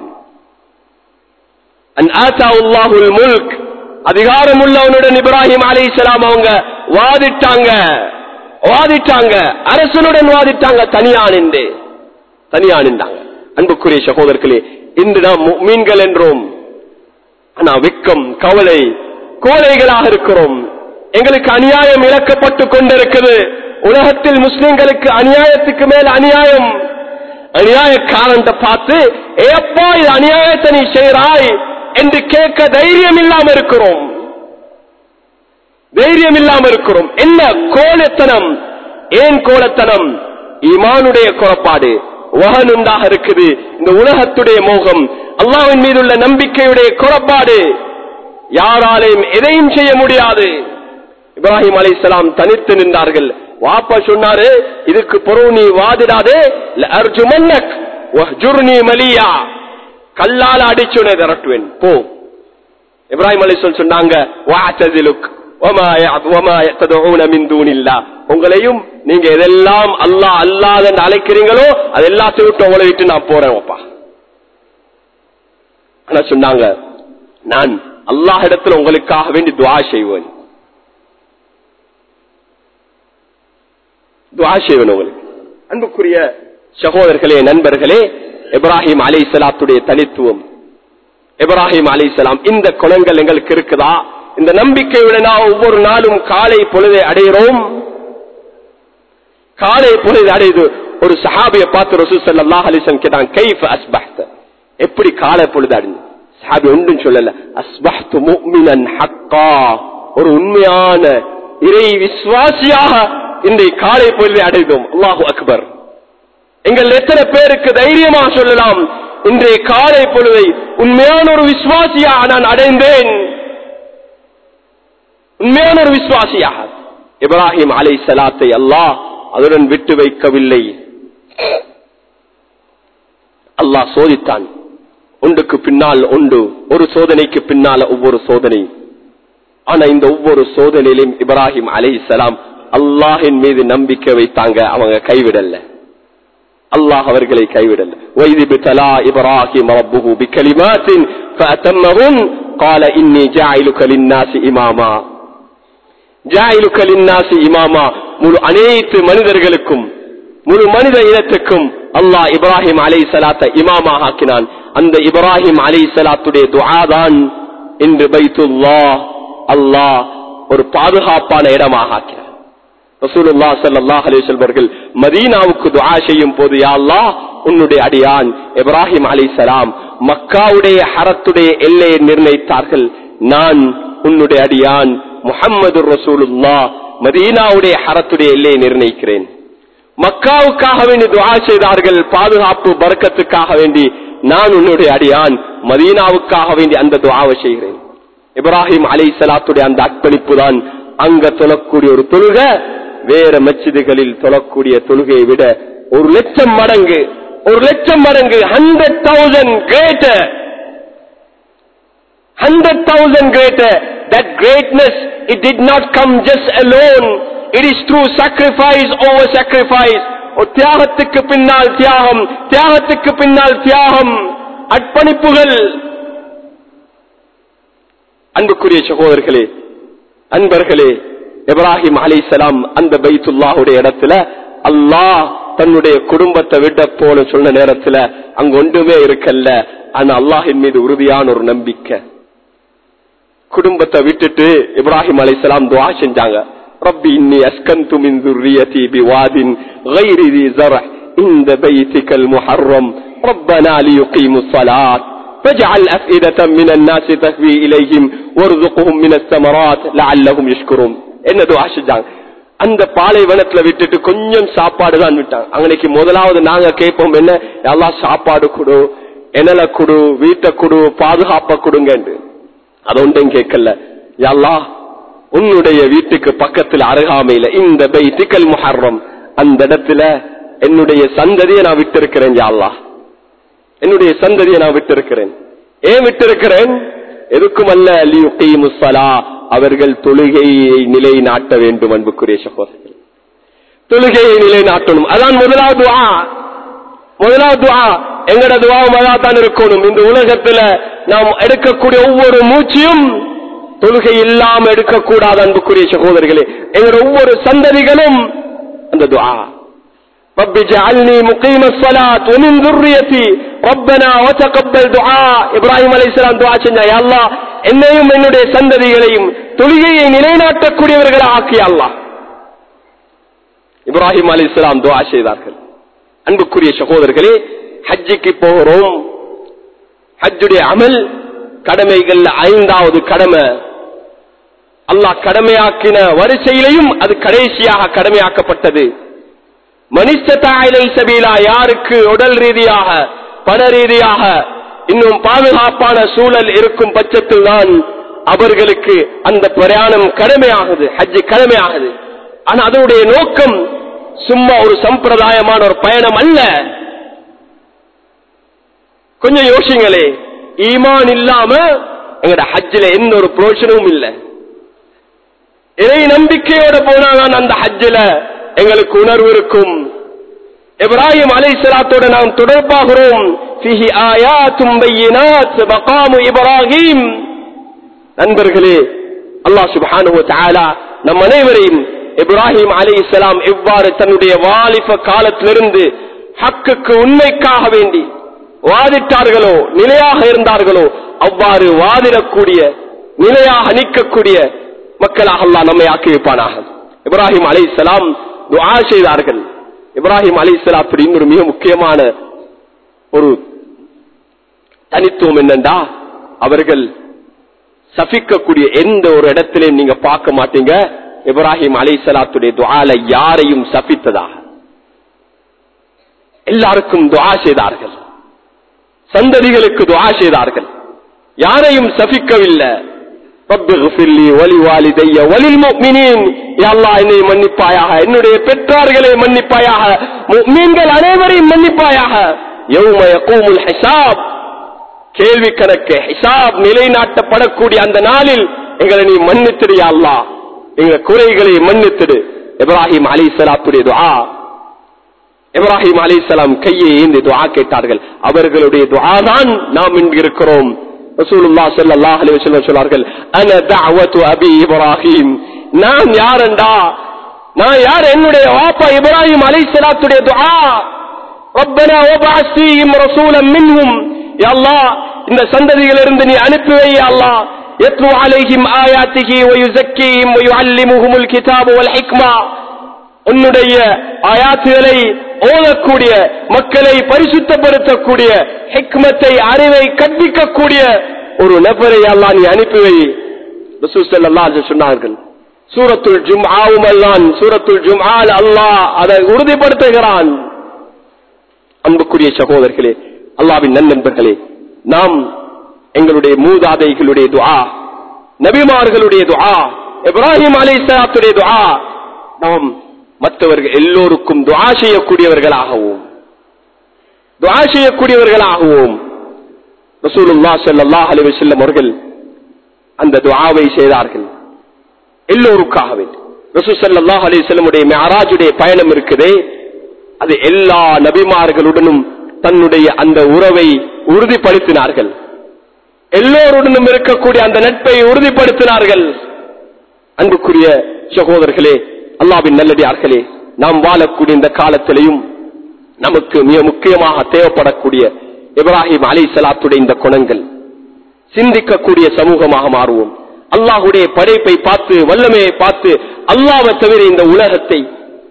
அன் ஆத்தாவுல்லாஹுல் முல்க் அதிகாரம் உள்ளவனுடன் இப்ராஹிம் அலைஹிஸ்ஸலாம் அவங்க வாதிட்டாங்க வாதிட்டாங்க அரசனுடன் வாதிட்டாங்க தனியா நின்று தனியா நின்றாங்க அன்புக்குரிய சகோதரர்களே இன்று நாம் மீன்கள் என்றோம் ஆனா வெக்கம் கவலை கோழைகளாக இருக்கிறோம் எங்களுக்கு அநியாயம் இழக்கப்பட்டு கொண்டிருக்குது உலகத்தில் முஸ்லிம்களுக்கு அநியாயத்துக்கு மேல் அநியாயம் அநியாயக்காரன் பார்த்து ஏப்பா இது அநியாயத்தை நீ செய்கிறாய் என்று கேட்க தைரியம் இல்லாம இருக்கிறோம் தைரியம் இல்லாம இருக்கிறோம் என்ன கோலத்தனம் ஏன் கோலத்தனம் ஈமானுடைய குறப்பாடு வகன் உண்டாக இருக்குது இந்த உலகத்துடைய மோகம் அல்லாவின் மீது உள்ள நம்பிக்கையுடைய குறப்பாடு யாராலையும் எதையும் செய்ய முடியாது இப்ராஹிம் அலைஹிஸ்ஸலாம் தனித்து நின்றார்கள் வாப்பா சொன்னாரு இதுக்கு பொருள் நீ வாதிடாதே அர்ஜுமன்னக் வஹ்ஜுர்னி மலியா கல்லால அடிச்சுனை விரட்டுவேன் போ இப்ராஹிம் அலிஸ்வல் சொன்னாங்க வாத்ததிலுக் உங்களையும் நீங்க எதெல்லாம் அல்லாஹ் அல்லாத அழைக்கிறீங்களோ அது எல்லாத்தையும் விட்டு உங்களை விட்டு நான் போறேன் அப்பா ஆனா சொன்னாங்க நான் அல்லாஹ் இடத்துல உங்களுக்காக வேண்டி துவா செய்வேன் துவா செய்வேன் உங்களுக்கு அன்புக்குரிய சகோதரர்களே நண்பர்களே இப்ராஹிம் அலை சலாத்துடைய தனித்துவம் இப்ராஹிம் அலை சலாம் இந்த குணங்கள் எங்களுக்கு இருக்குதா இந்த நம்பிக்கையுடன் நாம் ஒவ்வொரு நாளும் காலை பொழுதை அடைகிறோம் காலை பொழுது அடையுது ஒரு சஹாபியை பார்த்து ரசூ சல்லாஹ் அலிசன் கேட்டான் கைஃப் அஸ்பஹ்த எப்படி காலை பொழுது அடைஞ்சு சஹாபி ஒன்றும் சொல்லல அஸ்பஹ்து முஃமினன் ஹக்கா ஒரு உண்மையான இறை விசுவாசியாக இன்றைய காலை பொழுதை அடைந்தோம் அல்லாஹு அக்பர் எங்கள் எத்தனை பேருக்கு தைரியமா சொல்லலாம் இன்றைய காலை பொழுதை உண்மையான ஒரு விசுவாசியா நான் அடைந்தேன் உண்மையான ஒரு விசுவாசியாக இப்ராஹிம் அலை சலாத்தை அல்லாஹ் அதுடன் விட்டு வைக்கவில்லை அல்லாஹ் சோதித்தான் ஒன்றுக்கு பின்னால் ஒன்று ஒரு சோதனைக்கு பின்னால ஒவ்வொரு சோதனை ஆனா இந்த ஒவ்வொரு சோதனையிலும் இப்ராஹிம் அலை சலாம் அல்லாஹின் மீது நம்பிக்கை வைத்தாங்க அவங்க கைவிடல அல்லாஹ் அவர்களை கைவிடல வைதிபு தலா இப்ராஹிம் ரப்புஹு பிகலிமாத்தின் فأتمهن قال إني جاعلك للناس إماما جاعلك للناس إماما முழு அனைத்து மனிதர்களுக்கும் முழு மனித இனத்துக்கும் அல்லாஹ் இப்ராஹிம் அலை சலாத்தை இமாமாக ஆக்கினான் அந்த இப்ராஹிம் அலை சலாத்துடைய துஆதான் இன்று பைத்துல்லா அல்லாஹ் ஒரு பாதுகாப்பான இடமாக ஆக்கினான் ரசூலுல்லா ஸல்லல்லாஹு அலைஹி வஸல்லம் மதீனாவுக்கு துஆ செய்யும் போது யா அல்லாஹ் உன்னுடைய அடியான் இப்ராஹிம் அலைஹிஸ்ஸலாம் மக்காவுடைய ஹரத்துடைய எல்லையை நிர்ணயித்தார்கள் நான் உன்னுடைய அடியான் முஹம்மது ரசூலுல்லா மதீனாவுடைய ஹரத்துடைய எல்லையை நிர்ணயிக்கிறேன் மக்காவுக்காக வேண்டி துஆ செய்தார்கள் பாதுகாப்பு பறக்கத்துக்காக வேண்டி நான் உன்னுடைய அடியான் மதீனாவுக்காக வேண்டி அந்த துஆவை செய்கிறேன் இப்ராஹிம் அலை சலாத்துடைய அந்த அர்ப்பணிப்பு தான் அங்க தொழக்கூடிய ஒரு தொழுக வேற மச்சிதுகளில் தொழக்கூடிய தொழுகையை விட ஒரு லட்சம் மடங்கு ஒரு லட்சம் மடங்கு hundred thousand greater hundred thousand greater that greatness it did not come just alone it is through sacrifice over sacrifice ஒரு தியாகத்துக்கு பின்னால் தியாகம் தியாகத்துக்கு பின்னால் தியாகம் அர்ப்பணிப்புகள் அன்புக்குரிய சகோதரர்களே அன்பர்களே இப்ராஹிம் அலிசலாம் அந்த பைத்துல்லாஹுடைய இடத்துல அல்லாஹ் தன்னுடைய குடும்பத்தை விட்ட போல சொன்ன நேரத்துல அங்க ஒன்றுமே இருக்கல்ல ஆனா அல்லாஹின் மீது உறுதியான ஒரு நம்பிக்கை குடும்பத்தை விட்டுட்டு இப்ராஹிம் அலிசலாம் துவா செஞ்சாங்க ربي إني أسكنت من ذريتي بواد غير ذي زرع عند بيتك المحرم ربنا ليقيموا الصلاة فاجعل أفئدة من الناس تهوي إليهم وارزقهم من الثمرات لعلهم يشكرون என்ன துவா செஞ்சாங்க அந்த பாலைவனத்துல விட்டுட்டு கொஞ்சம் சாப்பாடு தான் விட்டாங்க அன்னைக்கு முதலாவது நாங்க கேட்போம் என்ன எல்லாம் சாப்பாடு கொடு எனல கொடு வீட்டை கொடு பாதுகாப்ப கொடுங்க அது ஒன்றும் கேட்கல யல்லா உன்னுடைய வீட்டுக்கு பக்கத்தில் அருகாமையில இந்த பைத்திக்கல் முஹர்ரம் அந்த இடத்துல என்னுடைய சந்ததியை நான் விட்டிருக்கிறேன் யாழ்லா என்னுடைய சந்ததியை நான் விட்டிருக்கிறேன் ஏன் விட்டிருக்கிறேன் எதுக்கும் அல்ல லியுகீமுஸ்ஸலா அவர்கள் தொழுகையை நிலைநாட்ட வேண்டும் அன்புக்குரிய சகோதரர்கள் தொழுகையை நிலைநாட்டணும் அதான் முதலாவது துஆ முதலாவது துஆ எங்கட துவாவும் அதான் இருக்கணும் இந்த உலகத்துல நாம் எடுக்கக்கூடிய ஒவ்வொரு மூச்சியும் தொழுகை இல்லாம எடுக்கக்கூடாது அன்புக்குரிய சகோதரர்களே எங்களோட ஒவ்வொரு சந்ததிகளும் அந்த துஆ رب اجعلني مقيم الصلاة ومن ذريتي ربنا وتقبل دعاء இப்ராஹிம் அலைஹிஸ்ஸலாம் துஆ செஞ்சா யா அல்லாஹ் என்னையும் என்னுடைய சந்ததிகளையும் தொழுகையை நிலைநாட்டக்கூடியவர்களா ஆக்கி அல்லாஹ் இப்ராஹிம் அலைஹிஸ்ஸலாம் துஆ செய்தார்கள் அன்புக்குரிய சகோதரர்களே ஹஜ்ஜுக்கு போகிறோம் ஹஜ்ஜுடைய அமல் கடமைகள்ல ஐந்தாவது கடமை அல்லாஹ் கடமையாக்கின வரிசையிலையும் அது கடைசியாக கடமையாக்கப்பட்டது மனிதத்தாயிலை சபீலா யாருக்கு உடல் ரீதியாக பண ரீதியாக இன்னும் பாதுகாப்பான சூழல் இருக்கும் பட்சத்தில் தான் அவர்களுக்கு அந்த பிரயாணம் கடமையாகுது ஹஜ்ஜு கடமையாகுது ஆனா அதனுடைய நோக்கம் சும்மா ஒரு சம்பிரதாயமான ஒரு பயணம் அல்ல கொஞ்சம் யோசிங்களே ஈமான் இல்லாம எங்கட ஹஜ்ஜில எந்த ஒரு புரோஷனமும் இல்லை இறை நம்பிக்கையோட போனாதான் அந்த ஹஜ்ஜில எங்களுக்கு உணர்வு இருக்கும் இப்ராஹிம் அலை சலாத்தோட நாம் தொடர்பாகிறோம் ஃபிஹி ஆயாத்தும் பையினாத் மகாமு இப்ராஹிம் நண்பர்களே அல்லாஹ் சுப்ஹானஹு வ தஆலா நம் அனைவரையும் இப்ராஹிம் அலைஹிஸ்ஸலாம் எவ்வாறு தன்னுடைய வாலிப காலத்திலிருந்து ஹக்குக்கு உண்மைக்காக வேண்டி வாதிட்டார்களோ நிலையாக இருந்தார்களோ அவ்வாறு வாதிடக்கூடிய நிலையாக நிற்கக்கூடிய மக்களாக அல்லாஹ் நம்மை ஆக்கி வைப்பானாக இப்ராஹிம் அலைஹிஸ்ஸலாம் துஆ செய்தார்கள் இப்ராஹிம் அலைஹிஸ்ஸலாத்துடைய இன்னொரு மிக முக்கியமான ஒரு தனித்துவம் என்னண்டா அவர்கள் சபிக்கக்கூடிய எந்த ஒரு இடத்திலையும் நீங்க பார்க்க மாட்டீங்க இப்ராஹிம் அலைஹிஸ்ஸலாத்துடைய துஆல யாரையும் சபித்ததாக எல்லாருக்கும் துஆ செய்தார்கள் சந்ததிகளுக்கு துஆ செய்தார்கள் யாரையும் சபிக்கவில்லை رب اغفر لي ولوالدي وللمؤمنين يا الله என்னை மன்னிப்பாயாக என்னுடைய பெற்றார்களை மன்னிப்பாயாக முஃமின்கள் அனைவரையும் மன்னிப்பாயாக يوم يقوم الحساب கேள்வி கணக்கு ஹிசாப் நிலைநாட்டப்படக்கூடிய அந்த நாளில் எங்களை நீ மன்னித்திடு யா அல்லாஹ் எங்க குறைகளை மன்னித்திடு இப்ராஹிம் அலைஹிஸ்ஸலாத்துடைய துஆ இப்ராஹிம் அலைஹிஸ்ஸலாம் கையை ஏந்தி துஆ கேட்டார்கள் அவர்களுடைய துஆ தான் நாம் இன்று இருக்கிறோம் ரசூலுல்லாஹ் ஸல்லல்லாஹு அலைஹி வஸல்லம் சொன்னார்கள் அன தஅவத்து அபி இப்ராஹிம் நான் யாரண்டா நான் யார் என்னுடைய வாப்பா இப்ராஹிம் அலைஹிஸ்ஸலாத்துடைய துஆ ரப்பனா வபஅஸ் ஃபீஹிம் ரசூலன் மின்ஹும் யா அல்லாஹ் இந்த சந்ததிகளிலிருந்து நீ அனுப்பி வை யா அல்லாஹ் يتلو عليهم آياته ويزكيهم ويعلمهم الكتاب والحكمة உன்னுடைய ஆயாத்துகளை ஓதக்கூடிய மக்களை பரிசுத்தப்படுத்தக்கூடிய ஹிக்மத்தை அறிவை கற்பிக்கக்கூடிய ஒரு நபரை அல்லாஹ் நீ அனுப்பி வை ரசூல் ஸல்லல்லாஹு அலைஹி வஸல்லம் சொன்னார்கள் சூரத்துல் ஜும்ஆவும் அல்லான் சூரத்துல் ஜும்ஆல் அல்லாஹ் அதை உறுதிப்படுத்துகிறான் அன்புக்குரிய சகோதரர்களே அல்லாஹ்வின் நன்னண்பர்களே நாம் எங்களுடைய மூதாதைகளுடைய துஆ நபிமார்களுடைய துஆ இப்ராஹிம் அலைஹிஸ்ஸலாத்துடைய துஆ நாம் மற்றவர்கள் எல்லோருக்கும் துஆ செய்யக்கூடியவர்களாகவும் துஆ செய்யக்கூடியவர்களாகவும் ரசூலுல்லாஹ் ஸல்லல்லாஹு அலைஹி வஸல்லம் அவர்கள் அந்த துஆவை செய்தார்கள் எல்லோருக்காகவே ரசூல் ஸல்லல்லாஹு அலைஹி வஸல்லமுடைய மிஅராஜுடைய பயணம் இருக்குதே அது எல்லா நபிமார்களுடனும் தன்னுடைய அந்த உறவை உறுதிப்படுத்தினார்கள் எல்லோருடனும் இருக்கக்கூடிய அந்த நட்பை உறுதிப்படுத்தினார்கள் அன்புக்குரிய சகோதரர்களே அல்லாவின் நல்லடியார்களே நாம் வாழக்கூடிய இந்த காலத்திலையும் நமக்கு மிக முக்கியமாக தேவைப்படக்கூடிய இப்ராஹிம் அலி சலாத்துடைய இந்த குணங்கள் சிந்திக்கக்கூடிய சமூகமாக மாறுவோம் அல்லாஹுடைய படைப்பை பார்த்து வல்லமையை பார்த்து அல்லாவை தவிர இந்த உலகத்தை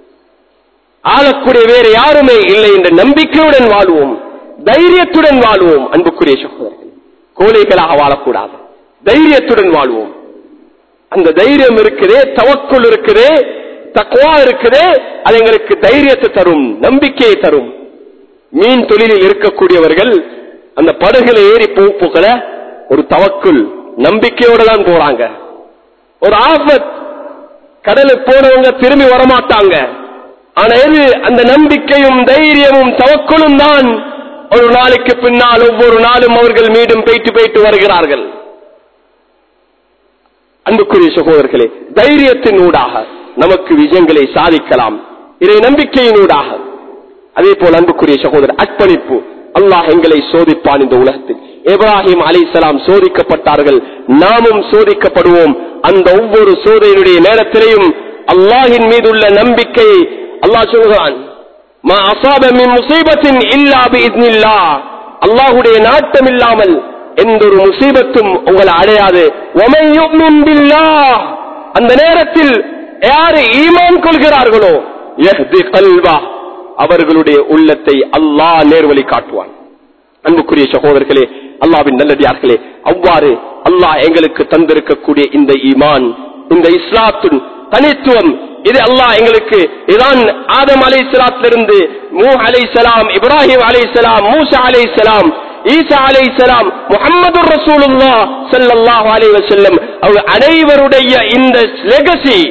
ஆளக்கூடிய வேறு யாருமே இல்லை என்ற நம்பிக்கையுடன் வாழ்வோம் தைரியத்துடன் வாழ்வோம் அன்புக்குரிய சகோதரர்கள் கோழைகளாக வாழக்கூடாது தைரியத்துடன் வாழ்வோம் அந்த தைரியம் இருக்குதே தவக்குள் இருக்குதே தக்குவா இருக்குதே அது எங்களுக்கு தைரியத்தை தரும் நம்பிக்கையை தரும் மீன் தொழிலில் இருக்கக்கூடியவர்கள் அந்த படகுல ஏறி போக்கல ஒரு தவக்குள் நம்பிக்கையோட தான் போறாங்க ஒரு ஆபத் கடலுக்கு போனவங்க திரும்பி வரமாட்டாங்க ஆனா எது அந்த நம்பிக்கையும் தைரியமும் தவக்குளும் தான் ஒரு நாளைக்கு பின்னால் ஒவ்வொரு நாளும் அவர்கள் மீண்டும் போயிட்டு போயிட்டு வருகிறார்கள் அன்புக்குரிய சகோதரர்களே தைரியத்தின் ஊடாக நமக்கு விஜயங்களை சாதிக்கலாம் இதை நம்பிக்கையினூடாக அதே போல் அன்புக்குரிய சகோதரர் அர்ப்பணிப்பு அல்லாஹ் எங்களை சோதிப்பான் இந்த உலகத்தில் இப்ராஹிம் அலிசலாம் சோதிக்கப்பட்டார்கள் நாமும் சோதிக்கப்படுவோம் அந்த ஒவ்வொரு சோதனையுடைய நேரத்திலேயும் அல்லாஹின் மீது உள்ள நம்பிக்கையை அல்லாஹ் சொல்கிறான் மா அசாப மின் முசீபத்தின் இல்லா பிஇذنில்லாஹ் அல்லாஹ்வுடைய நாட்டம் இல்லாமல் எந்த ஒரு முசீபத்தும் உங்களை அடையாது ومن يؤمن بالله அந்த நேரத்தில் யாரு ஈமான் கொள்கிறார்களோ யஹ்தி கல்வா அவர்களுடைய உள்ளத்தை அல்லாஹ் நேர்வழி காட்டுவான் அன்புக்குரிய சகோதரர்களே அல்லாவின் நல்லடியார்களே அவ்வாறு அல்லாஹ் எங்களுக்கு தந்திருக்கக்கூடிய இந்த ஈமான் இந்த இஸ்லாத்தின் தனித்துவம் இது அல்லாஹ் எங்களுக்கு இதான் ஆதம் அலை சலாத்திலிருந்து மூ அலை சலாம் இப்ராஹிம் அலை சலாம் மூசா அலை சலாம் ஈசா அலை சலாம் முகமது ரசூலுல்லா ஸல்லல்லாஹு அலைஹி வஸல்லம் அவங்க அனைவருடைய இந்த லெகசி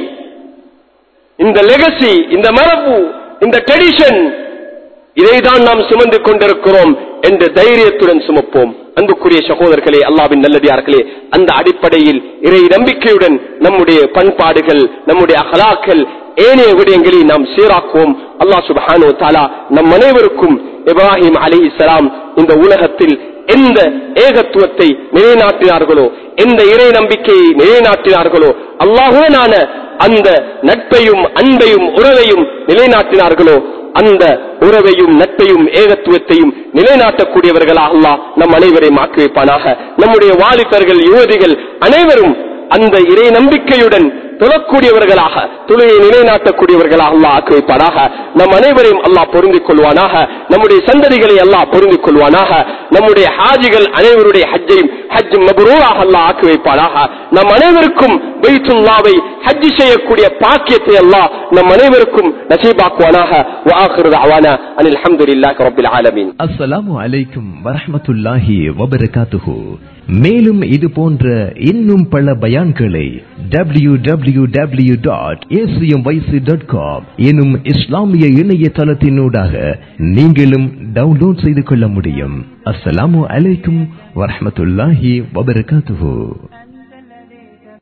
இந்த லெகசி இந்த மரபு இந்த ட்ரெடிஷன் இதைதான் நாம் சுமந்து கொண்டிருக்கிறோம் என்ற தைரியத்துடன் சுமப்போம் அன்புக்குரிய சகோதரர்களே அல்லாவின் நல்லடியார்களே அந்த அடிப்படையில் இறை நம்பிக்கையுடன் நம்முடைய பண்பாடுகள் நம்முடைய அகலாக்கள் ஏனைய விடயங்களை நாம் சீராக்குவோம் அல்லாஹ் சுபஹானோ தாலா நம் அனைவருக்கும் இப்ராஹிம் அலி இந்த உலகத்தில் எந்த ஏகத்துவத்தை நிலைநாட்டினார்களோ எந்த இறை நம்பிக்கையை நிலைநாட்டினார்களோ அல்லாஹுவனான அந்த நட்பையும் அன்பையும் உறவையும் நிலைநாட்டினார்களோ அந்த உறவையும் நட்பையும் ஏகத்துவத்தையும் நிலைநாட்டக்கூடியவர்களாக அல்லாஹ் நம் அனைவரையும் ஆக்கி வைப்பானாக நம்முடைய வாலிபர்கள் யுவதிகள் அனைவரும் அந்த இறை நம்பிக்கையுடன் தொழக்கூடியவர்களாக தொழுகை நிலைநாட்டக்கூடியவர்களாக அல்லாஹ் ஆக்கி வைப்பானாக நம் அனைவரையும் அல்லாஹ் பொருந்திக் கொள்வானாக நம்முடைய சந்ததிகளை அல்லாஹ் பொருந்திக் கொள்வானாக நம்முடைய ஹாஜிகள் அனைவருடைய ஹஜ்ஜையும் ஹஜ் மபரூராக அல்லாஹ் ஆக்கி வைப்பானாக நம் அனைவருக்கும் பைத்துல்லாவை ஹஜ் செய்யக்கூடிய பாக்கியத்தை அல்லாஹ் நம் அனைவருக்கும் நசீபாக்குவானாக وآخر دعوانا أن الحمد لله رب العالمين அஸ்ஸலாமு அலைக்கும் வரஹ்மத்துல்லாஹி வபரகாத்துஹு மேலும் இது போன்ற இன்னும் பல பயான்களை W W W dot dot com எனும் இஸ்லாமிய இணையதளத்தினூடாக நீங்களும் டவுன்லோட் செய்து கொள்ள முடியும் அஸ்ஸலாமு அலைக்கும் வரஹ்மத்துல்லாஹி வபரகாத்துஹு